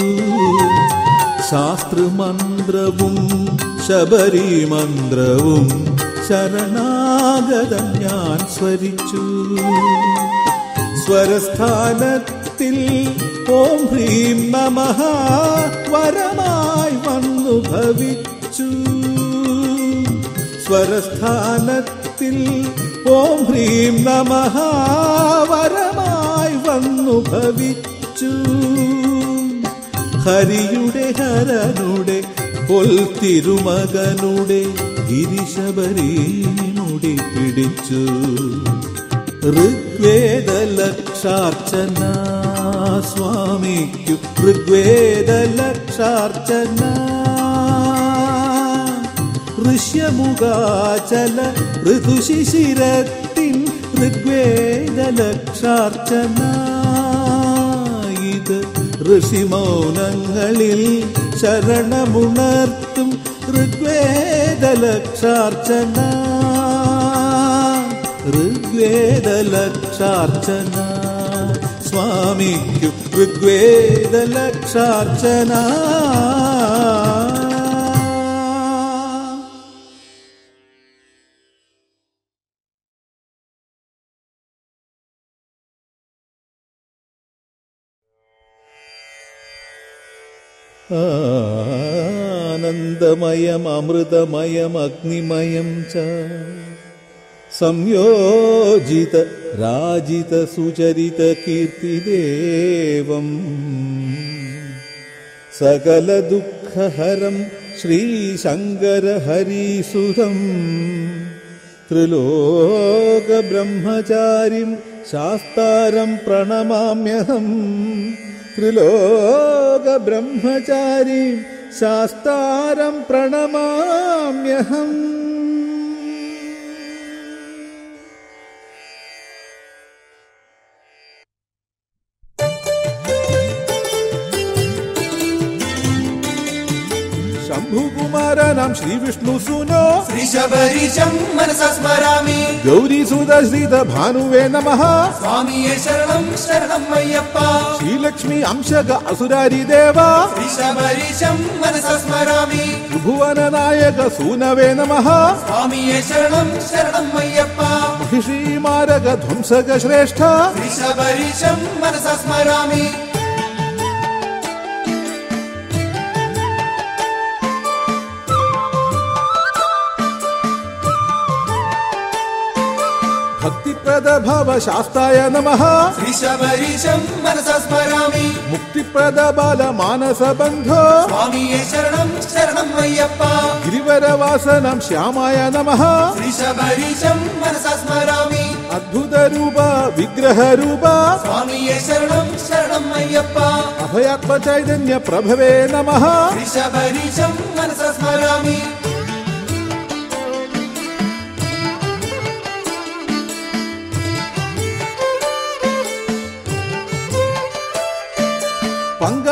ശാസ്ത്രമന്ത്രവും ശബരിമന്ത്രവും ശരണാഗതൻ ഞാൻ സ്വരിച്ചു സ്വരസ്ഥാനത്തിൽ ഓം ഹ്രീം നമഃ വരമായി വന്നു ഭവിച്ചു സ്വരസ്ഥാനത്തിൽ ഓം ഹ്രീം നമഃ വരമായി വന്നു ഭവിച്ചു ഹരിയുടെ ഹരനുടെ പൊൽ തിരുമകനുടെ ഗിരിശബരി മുടി പിടിച്ചു ഋഗ്വേദ ലക്ഷാർച്ചന സ്വാമിക്കു ഋഗ്വേദ ലക്ഷാർച്ചന ഋഷ്യമുഖാചല ഋതുശിശിരത്തിൻ ഋഗ്വേദ ലക്ഷാർച്ചന ഇത് ഋഷിമൗനങ്ങളിൽ ശരണമുണർത്തും ഋഗ്വേദ ലക്ഷാർച്ചന ഋഗ്വേദ ലക്ഷാർച്ചന സ്വാമിക്കു ഋഗ്വേദ ലക്ഷാർച്ചന ആനന്ദമയം അമൃതമയം അഗ്നിമയം ച സംയോജിത രാജിത സുചരിത കീർത്തിദേവം സകല ദുഃഖഹരം ശ്രീശങ്കര ഹരീസുതം ത്രിലോക ബ്രഹ്മചാരിം ശാസ്താരം പ്രണമാമ്യഹം ത്രിലോക ബ്രഹ്മചാരിം ശാസ്താരം പ്രണമാമ്യഹം ശംഭുകുമാരനാം ശ്രീവിഷ്ണു സുനോ ശ്രീശബരീശം മനസാ സ്മരാമി ഗൗരീസുത ശ്രീത ഭാനുവേ നമഃ സ്വാമിയെ ശരണം ശരണം അയ്യപ്പ ശ്രീലക്ഷ്മി അംശക അസുരാരി ദേവ ശ്രീശബരീശം മനസാ സ്മരാമി ത്രിഭുവന നായക സൂനവേ നമഃ സ്വാമിയെ ശരണം ശരണം അയ്യപ്പ മഹിഷീമാരക ധ്വംസക ശ്രേഷ്ഠ ശ്രീശബരീശം മനസാ സ്മരാമി ഭക്തിപ്രദ ഭവ ശാസ്തായ നമഃ ശ്രീശബരീശം മനസാ സ്മരാമി മുക്തിപ്രദ ബാല മാനസ ബന്ധോ സ്വാമിയെ ശരണം ശരണം അയ്യപ്പ ഗിരിവരവാസനം ശ്യാമായ നമഃ ശ്രീശബരീശം മനസാ സ്മരാമി അദ്ഭുത രൂപ വിഗ്രഹ രൂപ സ്വാമിയെ ശരണം ശരണം അയ്യപ്പ അഭയാത്മ ചൈതന്യ പ്രഭവേ നമഃ ശ്രീശബരീശം മനസാ സ്മരാമി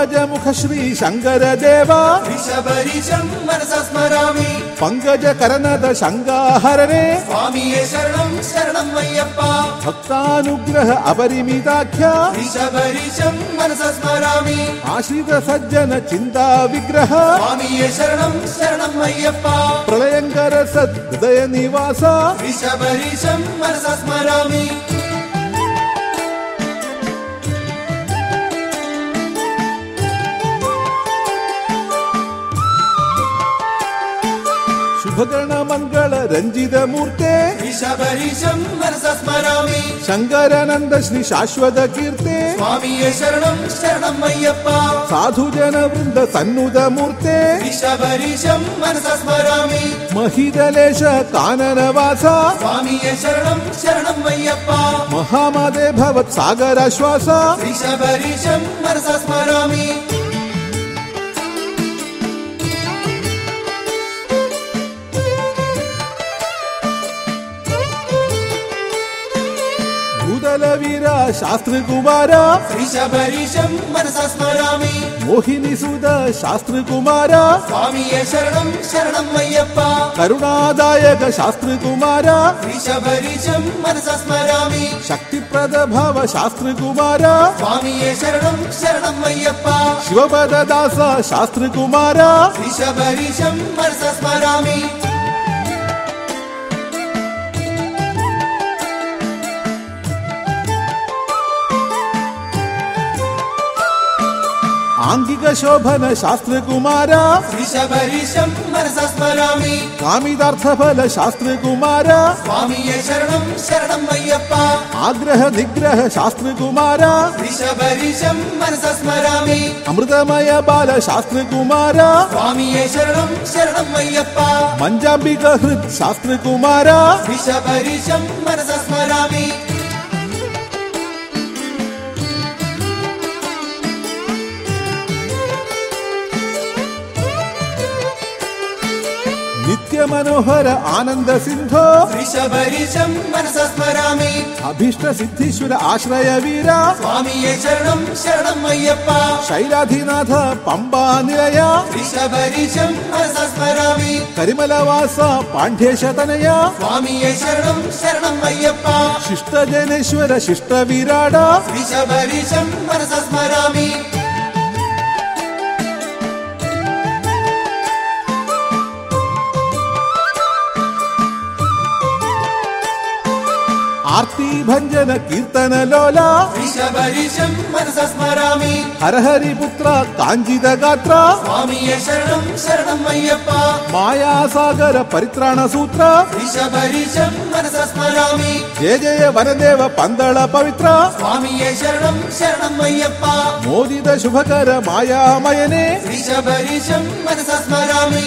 പങ്കജമുഖ ശ്രീ ശങ്കരദേവ ഋഷഭരീശം മനസ സ്മരാമി പങ്കജ കരനത ശങ്കാഹരനെ സ്വാമിയെ ശരണം ശരണം അയ്യപ്പ ഭക്താനുഗ്രഹ അപരിമിതാഖ്യ ഋഷഭരീശം മനസ സ്മരാമി ആശ്രിത സജ്ജന ചിന്താ വിഗ്രഹ സ്വാമിയെ ശരണം ശരണം അയ്യപ്പ പ്രളയങ്കര സത് ഹൃദയ നിവാസ ഋഷഭരീശം മനസ സ്മരാമി ശുഭകരണ മംഗള രഞ്ജിത മൂർത്തെ ഋഷഭരീശം മനസ സ്മരാമി ശങ്കരാനന്ദ ശ്രീ ശാശ്വത കീർത്തെ സ്വാമിയെ ശരണം ശരണം അയ്യപ്പ സാധുജന വൃന്ദ സന്നുത മൂർത്തെ ഋഷഭരീശം മനസ സ്മരാമി മഹിതലേശ കാനനവാസ സ്വാമിയെ ശരണം ശരണം അയ്യപ്പ മഹാമതേ ഭവത് സാഗരാശ്വാസ ഋഷഭരീശം മനസ സ്മരാമി ഭൂതലവീര ശാസ്ത്രകുമാര ഋഷഭരീശം മനസ സ്മരാമി മോഹിനി സുത ശാസ്ത്രകുമാര സ്വാമിയെ ശരണം ശരണം അയ്യപ്പ കരുണാദായക ശാസ്ത്രകുമാര ഋഷഭരീശം മനസ സ്മരാമി ശക്തിപ്രദ ഭവ ശാസ്ത്രകുമാര സ്വാമിയെ ശരണം ശരണം അയ്യപ്പ ശിവപദദാസ ശാസ്ത്രകുമാര ഋഷഭരീശം മനസ സ്മരാമി ആംഗിക ശോഭന ശാസ്ത്രകുമാര ഋഷഭരീശം മനസ സ്മരാമി കാമിതാർത്ഥഫല ശാസ്ത്രകുമാര സ്വാമിയെ ശരണം ശരണം അയ്യപ്പ ആഗ്രഹ നിഗ്രഹ ശാസ്ത്രകുമാര ഋഷഭരീശം മനസ സ്മരാമി അമൃതമയ ബാല ശാസ്ത്രകുമാര സ്വാമിയെ ശരണം ശരണം അയ്യപ്പ മഞ്ചാംബിക ഹൃത് ശാസ്ത്രകുമാര ഋഷഭരീശം മനസ സ്മരാമി നിത്യമനോഹര ആനന്ദ സിന്ധോ ഋഷഭരീശം മനസ സ്മരാമി അഭീഷ്ട സിദ്ധീശ്വര ആശ്രയ വീര സ്വാമിയെ ശരണം ശരണം അയ്യപ്പ ശൈലാധിനാഥ പമ്പാ നിലയ ഋഷഭരീശം മനസ സ്മരാമി കരിമലവാസ പാണ്ഡ്യേശതനയ സ്വാമിയെ ശരണം ശരണം അയ്യപ്പ ശിഷ്ടജനേശ്വര ശിഷ്ടവിരാട ഋഷഭരീശം മനസ സ്മരാമി ആർത്തി ഭഞ്ജന കീർത്തന ലോല ഋഷഭരീശം മനസ സ്മരാമി ഹരഹരിപുത്ര കാഞ്ചിത ഗാത്ര സ്വാമിയെ ശരണം ശരണം അയ്യപ്പ മായാസാഗര പരിത്രാണ സൂത്ര ഋഷഭരീശം മനസ സ്മരാമി ജയ ജയ വനദേവ പന്തള പവിത്ര സ്വാമിയെ ശരണം ശരണം അയ്യപ്പ മോദിത ശുഭകര മായാമയനെ ഋഷഭരീശം മനസ സ്മരാമി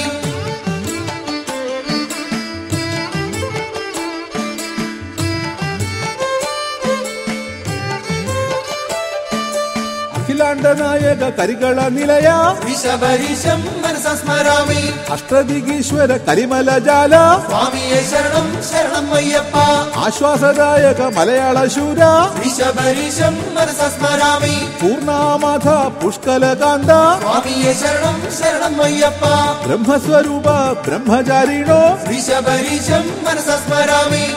അഖിലാണ്ട നായക കരികള നിലയ ഋഷഭരീശം മനസ സ്മരാമി അഷ്ടദിഗീശ്വര കരിമല ജാല സ്വാമിയെ ശരണം ശരണം അയ്യപ്പ ആശ്വാസദായക മലയാള ശൂര ഋഷഭരീശം മനസ സ്മരാമി പൂർണാമാധ പുഷ്കലകാന്ത സ്വാമിയെ ശരണം ശരണം അയ്യപ്പ ബ്രഹ്മസ്വരൂപ ബ്രഹ്മചാരിണോ ഋഷഭരീശം മനസ സ്മരാമി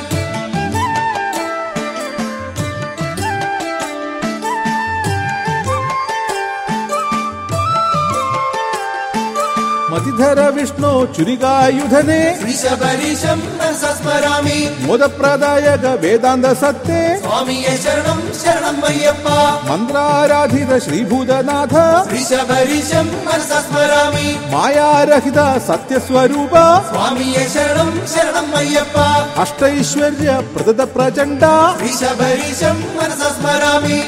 മതിധര വിഷ്ണു ചുരികായുധനെ ഋഷഭരീശം മനസ സ്മരാമി മോദപ്രദായക വേദാന്ത സത്തേ സ്വാമിയെ ശരണം ശരണം അയ്യപ്പ മന്ത്രാരാധിത ശ്രീഭൂതനാഥ ഋഷഭരീശം മനസ സ്മരാമി മായാരഹിത സത്യസ്വരൂപ സ്വാമിയെ ശരണം ശരണം അയ്യപ്പ അഷ്ടൈശ്വര്യ പ്രദത പ്രചണ്ഡ ഋഷഭരീശം മനസ സ്മരാമി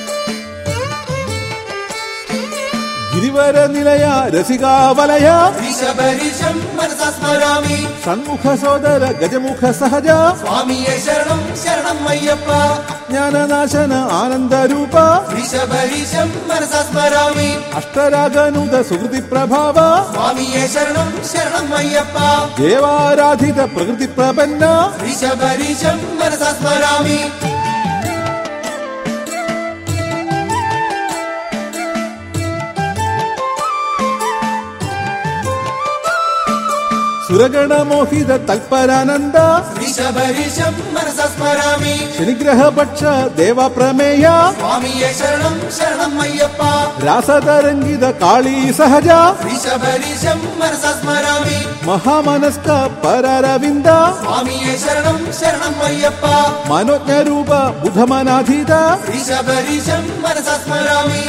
ഗിരിവര നിലയ രസികാവലയ വൃഷഭരിശം മനസാ സ്മരാമി ഷൺമുഖ സോദര ഗജമുഖ സഹജ സ്വാമിയെ ശരണം ശരണം അയ്യപ്പ ജ്ഞാനനാശന ആനന്ദരൂപ വൃഷഭരിശം മനസാ സ്മരാമി അഷ്ടരാഗനുത സുഹൃതി പ്രഭാവ സ്വാമിയെ ശരണം ശരണം അയ്യപ്പ ദേവാരാധിത പ്രകൃതി പ്രപന്ന വൃഷഭരിശം മനസാ സ്മരാമി സുരഗണമോഹിത തൽപരാനന്ദ വൃഷഭരിശം മനസാ സ്മരാമി ശനിഗ്രഹപക്ഷ ദേവപ്രമേയ സ്വാമിയെ ശരണം ശരണം അയ്യപ്പ രാസതരംഗിത കാളീ സഹജ വൃഷഭരിശം മനസാ സ്മരാമി മഹാമനസ്ക പരരവിന്ദ സ്വാമിയെ ശരണം ശരണം അയ്യപ്പ മനോജ്ഞരൂപ ബുധമനാധീത വൃഷഭരിശം മനസാ സ്മരാമി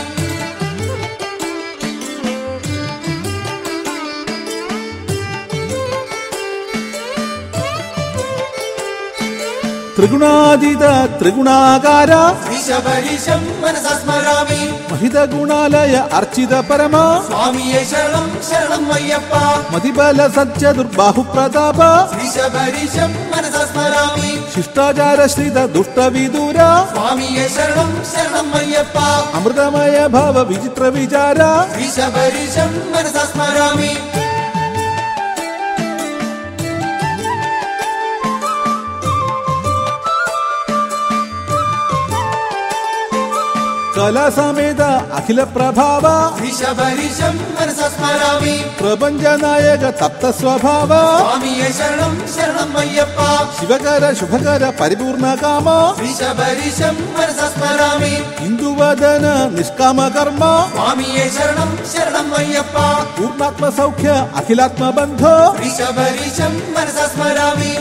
ത്രിഗുണാതീത ത്രിഗുണാകാര വൃഷഭരിശം മനസാ സ്മരാമി മഹിത ഗുണാലയ അർച്ചിത പരമ സ്വാമിയെ ശരണം ശരണം അയ്യപ്പ മതിബല സജ്ജ ദുർബാഹു പ്രതാപ വൃഷഭരിശം മനസാ സ്മരാമി ശിഷ്ടാചാര ശ്രിത ദുഷ്ടവിദൂര സ്വാമിയെ ശരണം ശരണം അയ്യപ്പ അമൃതമയ ഭാവ വിചിത്ര വിചാര വൃഷഭരിശം മനസാ സ്മരാമി കലാസമേത അഖില പ്രഭാവ വൃഷഭരിശം മനസാ സ്മരാമി പ്രപഞ്ചനായക തപ്ത സ്വഭാവ സ്വാമിയെ ശരണം ശരണം അയ്യപ്പ ശിവകര ശുഭകര പരിപൂർണ കാമ വൃഷഭരിശം മനസാ സ്മരാമി ഇന്ദുവദന നിഷ്കാമ കർമ്മ സ്വാമിയെ ശരണം ശരണം അയ്യപ്പ പൂർണാത്മ സൗഖ്യ അഖിലാത്മ ബന്ധോ വൃഷഭരിശം മനസാ സ്മരാമി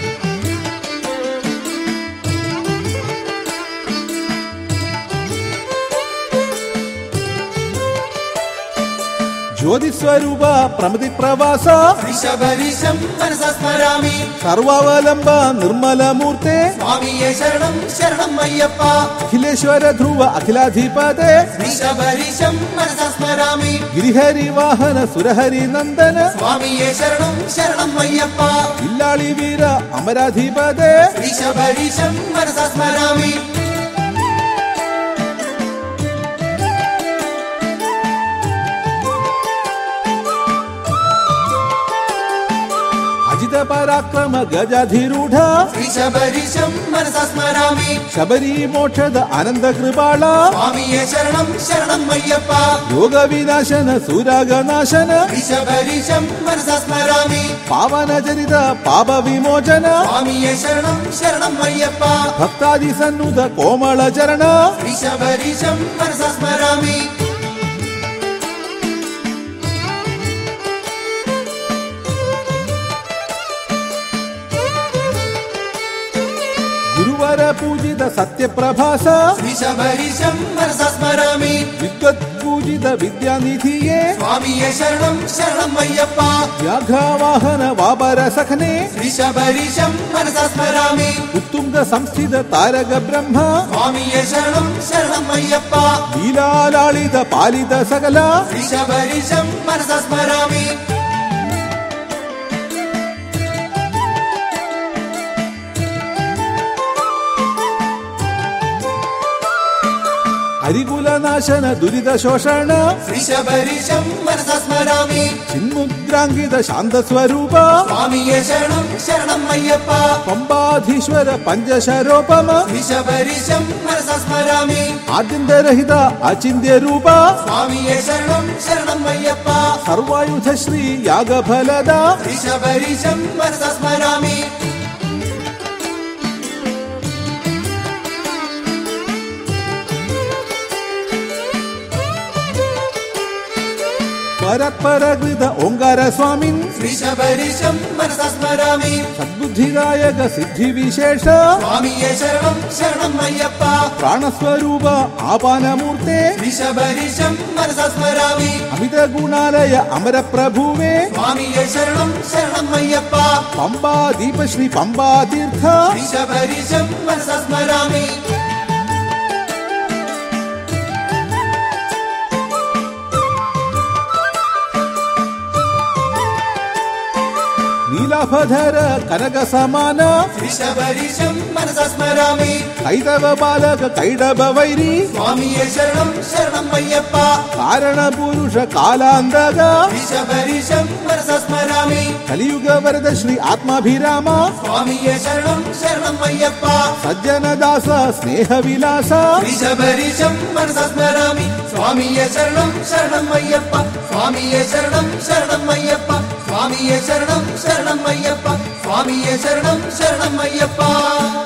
ജ്യോതിസ്വരൂപ പ്രമതി പ്രവാസ വൃഷഭരിശം മനസാ സ്മരാമി സർവാവലംബ നിർമ്മല മൂർത്തെ സ്വാമിയെ ശരണം ശരണം അയ്യപ്പ അഖിലേശ്വര ധ്രുവ അഖിലാധിപതേ വൃഷഭരിശം മനസാ സ്മരാമി ഗിരിഹരി വാഹന സുരഹരി നന്ദന സ്വാമിയെ ശരണം ശരണം അയ്യപ്പ ഇല്ലാളി വീര അമരാധിപതേ വൃഷഭരിശം മനസാ സ്മരാമി അജിത പരാക്രമ ഗജാധിരൂഢ വൃഷഭരിശം മനസാ സ്മരാമി ശബരി മോക്ഷത അനന്ത കൃപാള സ്വാമിയെ ശരണം ശരണം അയ്യപ്പ യോഗവിനാശന സുരാഗനാശന വൃഷഭരിശം മനസാ സ്മരാമി പാവനചരിത പാപവിമോചന സ്വാമിയെ ശരണം ശരണം അയ്യപ്പ ഭക്താദി സന്നുത കോമള ചരണ വൃഷഭരിശം മനസാ സ്മരാമി ഗുരുവര പൂജിത സത്യപ്രഭാസ വൃഷഭരിശം മനസാ സ്മരാമി വിദ്വത് പൂജിത വിദ്യാനിധിയെ സ്വാമിയെ ശരണം ശരണം അയ്യപ്പ വ്യാഘ്രവാഹന വാപര സഖനെ വൃഷഭരിശം മനസാ സ്മരാമി ഉത്തുംഗ സംസ്ഥിത താരക ബ്രഹ്മ സ്വാമിയെ ശരണം ശരണം അയ്യപ്പ ലീലാലാളിത പാലിത സകല വൃഷഭരിശം മനസാ സ്മരാമി അരികുലനാശന ദുരിത ശോഷണ വൃഷഭരിശം മനസാ സ്മരാമി ചിന്മുദ്രാങ്കിത ശാന്തസ്വരൂപ സ്വാമിയെ ശരണം ശരണം അയ്യപ്പ പമ്പാധീശ്വര പഞ്ചശരോപമ വൃഷഭരിശം മനസാ സ്മരാമി ആദ്യന്തരഹിത അചിന്യ രൂപ സ്വാമിയെ ശരണം ശരണം അയ്യപ്പ സർവായുധ ശ്രീ യാഗഫലദ വൃഷഭരിശം മനസാ സ്മരാമി പരത്പരകൃത ഓങ്കാര സ്വാമിൻ വൃഷഭരിശം മനസാ സ്മരാമി സദ്ബുദ്ധിദായക സിദ്ധി വിശേഷ സ്വാമിയെ ശരണം ശരണം അയ്യപ്പ പ്രാണസ്വരൂപ ആപാനമൂർത്തെ വൃഷഭരിശം മനസാ സ്മരാമി അമിത ഗുണാലയ അമരപ്രഭുവേ സ്വാമിയെ ശരണം ശരണം അയ്യപ്പ പമ്പാ ദീപശ്രീ പമ്പാ തീർത്ഥ വൃഷഭരിശം മനസാ സ്മരാമി നീലാഭധര കനക സമാന ഋഷഭരീശം മനസാ സ്മരാമി കൈതവ ബാലക കൈടഭ വൈരി സ്വാമിയെ ശരണം ശരണം അയ്യപ്പ കാരണപുരുഷ കാലാന്തക ഋഷഭരീശം മനസാ സ്മരാമി കലിയുഗ വരദ ശ്രീ ആത്മാഭിരാമ സ്വാമിയെ ശരണം ശരണം അയ്യപ്പ സജ്ജനദാസ സ്നേഹവിലാസ ഋഷഭരീശം മനസാ സ്മരാമി സ്വാമിയെ ശരണം ശരണം അയ്യപ്പ സ്വാമിയെ ശരണം ശരണം അയ്യപ്പ സ്വാമിയെ ശരണം ശരണം അയ്യപ്പ സ്വാമിയെ ശരണം ശരണം അയ്യപ്പ